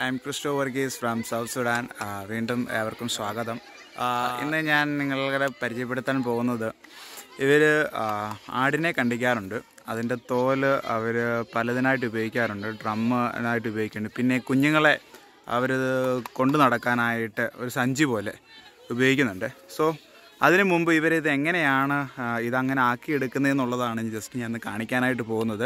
I am Christo Varghese from South Sudan ആ, വീണ്ടും ഏവർക്കും സ്വാഗതം ആ, ഇന്ന് ഞാൻ നിങ്ങളെ പരിചയപ്പെടുത്താൻ പോകുന്നത് ഇവർ ആടിനെ കണ്ടിക്കാറുണ്ട് അതിൻ്റെ തോല് അവർ പലതിനായിട്ട് ഉപയോഗിക്കാറുണ്ട് ഡ്രമ്മിനായിട്ട് ഉപയോഗിക്കുന്നുണ്ട് പിന്നെ കുഞ്ഞുങ്ങളെ അവർ കൊണ്ടു നടക്കാനായിട്ട് ഒരു സഞ്ചി പോലെ ഉപയോഗിക്കുന്നുണ്ട് സോ അതിനു മുമ്പ് ഇവരിത് എങ്ങനെയാണ് ആ, ഇതങ്ങനെ ആക്കിയെടുക്കുന്നതെന്നുള്ളതാണ് ജസ്റ്റ് ഞാൻ ഇന്ന് കാണിക്കാനായിട്ട് പോകുന്നത്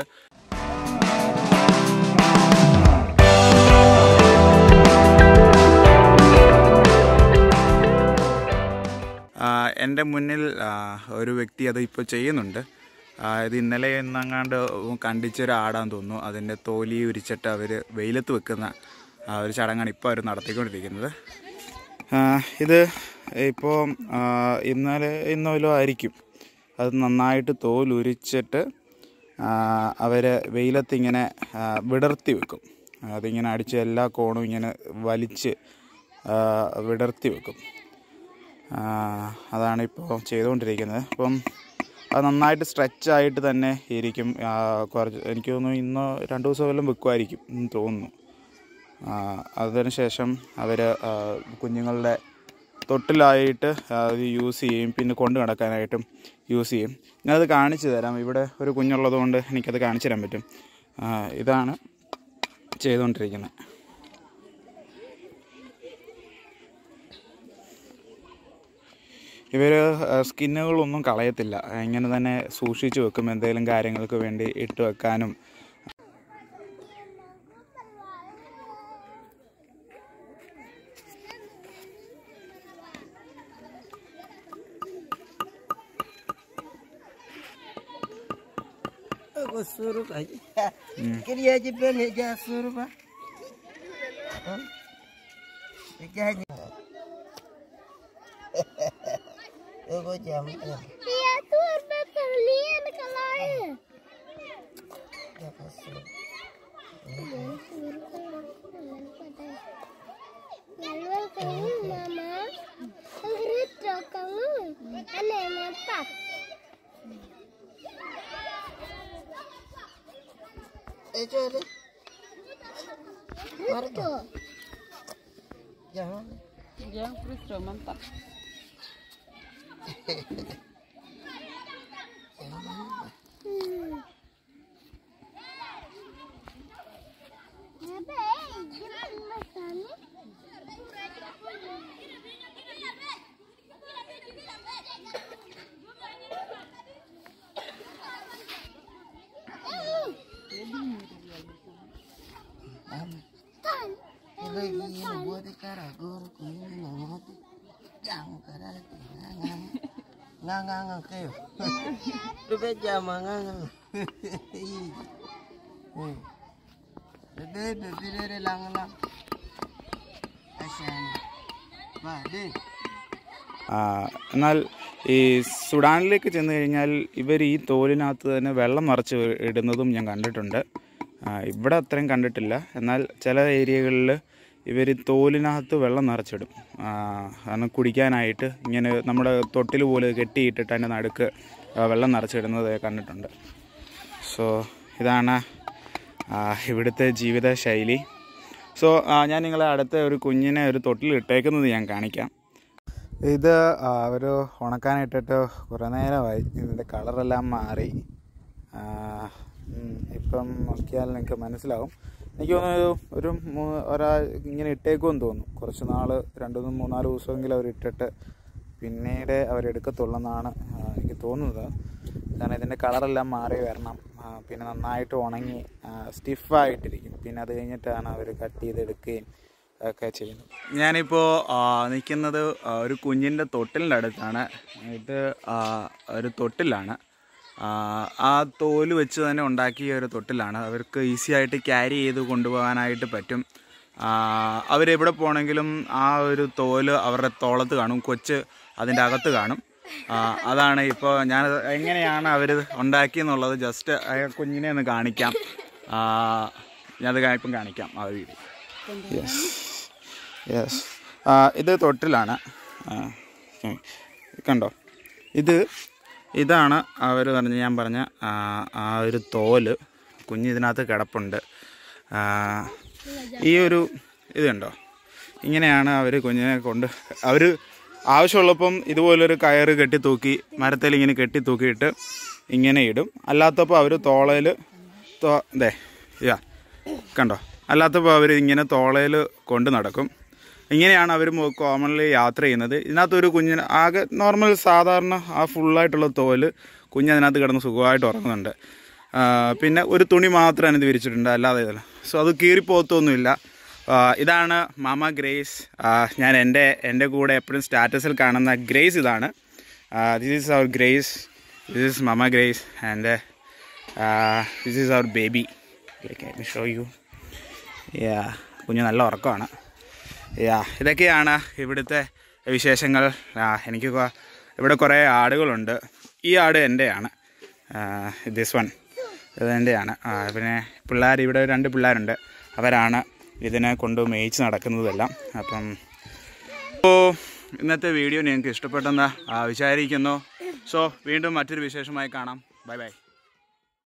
ആ, എൻ്റെ മുന്നിൽ ആ, ഒരു വ്യക്തി അത് ഇപ്പോൾ ചെയ്യുന്നുണ്ട് ആ, ഇത് ഇന്നലെ എന്നങ്ങാണ്ട് കണ്ടിച്ചൊരു ആടാന്ന് തോന്നുന്നു അതിൻ്റെ തോലി ഉരിച്ചിട്ട് അവർ വെയിലത്ത് വെക്കുന്ന ആ, ഒരു ചടങ്ങാണ് ഇപ്പോൾ അവർ നടത്തിക്കൊണ്ടിരിക്കുന്നത് ആ, ഇത് ഇപ്പോൾ ആ, ഇന്നലെ ഇന്നോലോ ആയിരിക്കും അത് നന്നായിട്ട് തോലുരിച്ചിട്ട് അവർ വെയിലത്ത് ഇങ്ങനെ ആ, വിടർത്തി വെക്കും അതിങ്ങനെ അടിച്ച് എല്ലാ കോണും ഇങ്ങനെ വലിച്ച് ആ, വിടർത്തി വെക്കും ആ, അതാണ് ഇപ്പോൾ ചെയ്തുകൊണ്ടിരിക്കുന്നത് അപ്പം അത് നന്നായിട്ട് സ്ട്രെച്ച് ആയിട്ട് തന്നെ ഇരിക്കും ആ, കുറച്ച് എനിക്ക് തോന്നുന്നു ഇന്നോ രണ്ട് ദിവസം വല്ലതും വെക്കുമായിരിക്കും എന്ന് തോന്നുന്നു ആ, അതിനുശേഷം അവർ കുഞ്ഞുങ്ങളുടെ തൊട്ടിലായിട്ട് അത് യൂസ് ചെയ്യും പിന്നെ കൊണ്ട് നടക്കാനായിട്ടും യൂസ് ചെയ്യും ഞാനത് കാണിച്ചു തരാം ഇവിടെ ഒരു കുഞ്ഞുള്ളത് കൊണ്ട് എനിക്കത് കാണിച്ചു തരാൻ പറ്റും ആ, ഇതാണ് ചെയ്തുകൊണ്ടിരിക്കുന്നത് ഇവർ സ്കിന്നുകളൊന്നും കളയത്തില്ല ഇങ്ങനെ തന്നെ സൂക്ഷിച്ച് വെക്കും എന്തെങ്കിലും കാര്യങ്ങൾക്ക് വേണ്ടി ഇട്ട് വെക്കാനും Aku suruh aja. Kiri aja ben aja suruh pak. Ikannya. Aku jam. Iya tuh berperlian kalau ya. Aku suruh. Lalu kamu mama Rito kamu aneh apa? Eh coba. Rito. Jangan. Yang frustro mantap. Apa? Jangan makan. Tan. Lagi ini buat cara guru kuning nggak Jangan cara ngang ngang ngang kayo. Lu beja mangang. Dede dede dede lang lang. Asan. Ba, deh. ആ, എന്നാൽ ഈ സുഡാനിലേക്ക് ചെന്ന് കഴിഞ്ഞാൽ ഇവർ ഈ തോലിനകത്ത് തന്നെ വെള്ളം നിറച്ച് ഇടുന്നതും ഞാൻ കണ്ടിട്ടുണ്ട് ആ, ഇവിടെ അത്രയും കണ്ടിട്ടില്ല എന്നാൽ ചില ഏരിയകളിൽ ഇവർ തോലിനകത്ത് വെള്ളം നിറച്ചിടും ആ, കാരണം കുടിക്കാനായിട്ട് ഇങ്ങനെ നമ്മുടെ തൊട്ടിൽ പോലെ കെട്ടിയിട്ടിട്ട് അതിൻ്റെ നടുക്ക് ആ, വെള്ളം നിറച്ചിടുന്നത് കണ്ടിട്ടുണ്ട് സോ ഇതാണ് ആ, ഇവിടുത്തെ ജീവിത ശൈലി സോ ആ, ഞാൻ നിങ്ങളെ അടുത്ത ഒരു കുഞ്ഞിനെ ഒരു തൊട്ടിൽ ഇട്ടേക്കുന്നത് ഞാൻ കാണിക്കാം ഇത് അവർ ഉണക്കാനിട്ടിട്ട് കുറേ നേരമായി ഇതിൻ്റെ കളറെല്ലാം മാറി ആ, ഉം, ഇപ്പം നോക്കിയാൽ നിങ്ങൾക്ക് മനസ്സിലാവും എനിക്ക് തോന്നുന്നു ഒരു മൂ- ഒരാ ഇങ്ങനെ ഇട്ടേക്കുമെന്ന് തോന്നുന്നു കുറച്ച് നാൾ രണ്ട് മൂന്ന് മൂന്നാല് ദിവസമെങ്കിലും അവർ ഇട്ടിട്ട് പിന്നീട് അവരെടുക്കത്തുള്ളെന്നാണ് ആ, എനിക്ക് തോന്നുന്നത് കാരണം ഇതിൻ്റെ കളറെല്ലാം മാറി വരണം ആ, പിന്നെ നന്നായിട്ട് ഉണങ്ങി സ്റ്റിഫായിട്ടിരിക്കും പിന്നെ അത് കഴിഞ്ഞിട്ടാണ് അവർ കട്ട് ചെയ്തെടുക്കുകയും ഒക്കെ ചെയ്യുന്നത് ഞാനിപ്പോൾ നിൽക്കുന്നത് ആ, ഒരു കുഞ്ഞിൻ്റെ തൊട്ടിലിൻ്റെ അടുത്താണ് ഇത് ആ, ഒരു തൊട്ടിലാണ് ആ, ആ തോല് വെച്ച് തന്നെ ഉണ്ടാക്കിയ ഒരു തൊട്ടിലാണ് അവർക്ക് ഈസി ആയിട്ട് ക്യാരി ചെയ്ത് കൊണ്ടുപോകാനായിട്ട് പറ്റും ആ, അവരെവിടെ പോകണമെങ്കിലും ആ ഒരു തോല് അവരുടെ തോളത്ത് കാണും കൊച്ച് അതിൻ്റെ അകത്ത് കാണും ആ, അതാണ് ഇപ്പോൾ ഞാൻ എങ്ങനെയാണ് അവർ ഉണ്ടാക്കിയെന്നുള്ളത് ജസ്റ്റ് ആ കുഞ്ഞിനെ ഒന്ന് കാണിക്കാം ആ, ഞാനത് കാ- ഇപ്പം കാണിക്കാം ആ വീഡിയോ യെസ് യെസ് ഇത് തൊട്ടിലാണ് ആ, ഉം. കണ്ടോ ഇത് ഇതാണ് അവർ പറഞ്ഞ ഞാൻ പറഞ്ഞ ആ, ആ ഒരു തോല് കുഞ്ഞ് ഇതിനകത്ത് കിടപ്പുണ്ട് ആ, ഈ ഒരു ഇത് കണ്ടോ ഇങ്ങനെയാണ് അവർ കുഞ്ഞിനെ കൊണ്ട് അവർ ആവശ്യമുള്ളപ്പം ഇതുപോലൊരു കയറ് കെട്ടി തൂക്കി മരത്തിൽ ഇങ്ങനെ കെട്ടി തൂക്കിയിട്ട് ഇങ്ങനെ ഇടും അല്ലാത്തപ്പോൾ അവർ തോളയിൽ തോ ഇതേ ഇതാ കണ്ടോ അല്ലാത്തപ്പോൾ അവർ ഇങ്ങനെ തോളയിൽ കൊണ്ട് നടക്കും ഇങ്ങനെയാണ് അവർ കോമൺലി യാത്ര ചെയ്യുന്നത് ഇതിനകത്തൊരു കുഞ്ഞിന് ആകെ നോർമൽ സാധാരണ ആ ഫുള്ളായിട്ടുള്ള തോല് കുഞ്ഞ് അതിനകത്ത് കിടന്ന് സുഖമായിട്ട് ഉറങ്ങുന്നുണ്ട് ആ, പിന്നെ ഒരു തുണി മാത്രം അതിനകത്ത് വിരിച്ചിട്ടുണ്ട് അല്ലാതെ ഇതല്ല സോ അത് കീറിപ്പോത്തൊന്നുമില്ല ആ, ഇതാണ് മാമ ഗ്രേസ് ആ, ഞാൻ എൻ്റെ എൻ്റെ കൂടെ എപ്പോഴും സ്റ്റാറ്റസിൽ കാണുന്ന ഗ്രേസ് ഇതാണ് this is our Grace this is mama Grace and this is our baby show you ya കുഞ്ഞ് നല്ല ഉറക്കമാണ് യാ ഇതൊക്കെയാണ് ഇവിടുത്തെ വിശേഷങ്ങൾ ആ, എനിക്ക് കൊ- ഇവിടെ കുറേ ആടുകളുണ്ട് ഈ ആട് എൻ്റെയാണ് ദിസ് വൺ ഇത് എൻ്റെയാണ് ആ, പിന്നെ പിള്ളേർ ഇവിടെ രണ്ട് പിള്ളേരുണ്ട് അവരാണ് ഇതിനെ കൊണ്ട് മേയിച്ച് നടക്കുന്നതെല്ലാം അപ്പം അപ്പോൾ ഇന്നത്തെ വീഡിയോ നിങ്ങൾക്ക് ഇഷ്ടപ്പെട്ടെന്ന് ആ, വിചാരിക്കുന്നു സോ വീണ്ടും മറ്റൊരു വിശേഷമായി കാണാം ബൈ ബൈ